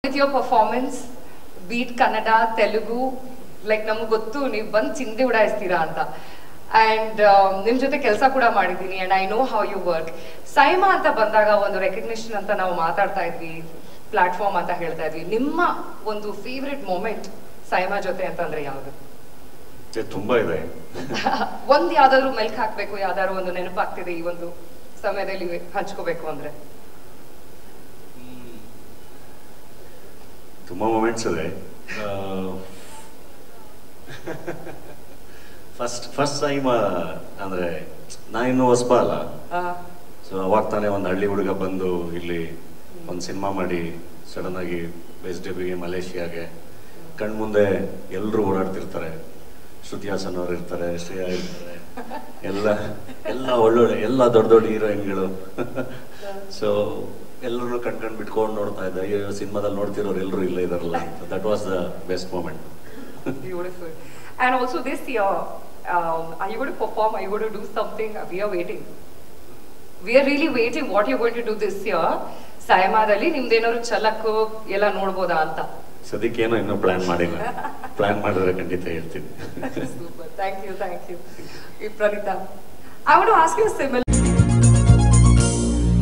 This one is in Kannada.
With your performance beat Kannada Telugu like ನಮ್ಗೆ ಗೊತ್ತು ನೀವು ಬಂದು ಚಿಂದೆ ಉಡಾಯಿಸ್ತೀರಾ ಅಂತ ಆ್ಯಂಡ್ ನಿಮ್ಮ ಜೊತೆ ಕೆಲಸ ಕೂಡ ಮಾಡಿದ್ದೀನಿ and I know how you work SIIMA ಅಂತ ಬಂದಾಗ ಒಂದು ರೆಕಗ್ನಿಷನ್ ಅಂತ ನಾವು ಮಾತಾಡ್ತಾ ಇದ್ವಿ ಪ್ಲಾಟ್ಫಾರ್ಮ್ ಅಂತ ಹೇಳ್ತಾ ಇದ್ವಿ ನಿಮ್ಮ ಒಂದು ಫೇವ್ರೆಟ್ ಮೂಮೆಂಟ್ ಸೈಮಾ ಜೊತೆ ಅಂತಂದ್ರೆ ಯಾವುದು ಛೆ, ತುಂಬಾ ಇದೆ ಒಂದ್ ಯಾವ್ದಾದ್ರು ಮೆಲ್ಕ್ ಹಾಕ್ಬೇಕು ಯಾವ್ದಾದ್ರು ಒಂದು ನೆನಪಾಗ್ತಿದೆ ಈ ಒಂದು ಸಮಯದಲ್ಲಿ ಹಂಚ್ಕೋಬೇಕು ಅಂದ್ರೆ ತುಂಬಾ ಮೂಮೆಂಟ್ಸ್ ಇದೆ ಫಸ್ಟ್ ಫಸ್ಟ್ ಟೈಮ್ ಅಂದ್ರೆ ನಾ ಇನ್ನೂ ಹೊಸಬ ಅಲ್ಲ ಆ, ಸೊ ಅವಾಗ ತಾನೇ ಒಂದು ಹಳ್ಳಿ ಹುಡುಗ ಬಂದು ಇಲ್ಲಿ ಒಂದು ಸಿನಿಮಾ ಮಾಡಿ ಸಡನ್ ಆಗಿ ವೆಸ್ಟ್ ಡೆಬಿಗೆ ಮಲೇಷಿಯಾಗೆ ಕಣ್ಮುಂದೆ ಎಲ್ಲರೂ ಓಡಾಡ್ತಿರ್ತಾರೆ ಶ್ರುತಿ ಹಾಸನ್ ಅವ್ರು ಇರ್ತಾರೆ ಶ್ರೇಯಾ ಇರ್ತಾರೆ ಎಲ್ಲ ಎಲ್ಲ ಒಳ್ಳೊಳ್ಳೆ ಎಲ್ಲ ದೊಡ್ಡ ದೊಡ್ಡ ಹೀರೋಯಿನ್ಗಳು ಸೊ ಎಲ್ಲರೂ ಕಣ್ ಕಣ್ ಬಿಟ್ಕೊಂಡು ನೋಡ್ತಾ ಇದ್ದೆ ಅಯ್ಯೋ ಸಿನಿಮಾದಲ್ಲಿ ನೋಡ್ತಿರೋರು ಎಲ್ಲರೂ ಇಲ್ಲೇ ಇದಾರಲ್ಲ ಅಂತ that was the best moment Beautiful. And also this year, um, are you going to perform? Are you going to do something? We are waiting. We are really waiting what you're going to do this year. ಸಾಯಮಾದಲ್ಲಿ ನಿಮ್ದೇನಾದ್ರು ಛಲಕ್ಕು ಎಲ್ಲ ನೋಡ್ಬೋದಾ ಅಂತ ಸದ್ಯಕ್ಕೇನೋ ಇನ್ನೂ ಪ್ಲಾನ್ ಮಾಡಿಲ್ಲ ಪ್ಲಾನ್ ಮಾಡಿದ್ರೆ ಖಂಡಿತ ಹೇಳ್ತೀನಿ Super. Thank you, thank you. Pranita. I want to ask you a similar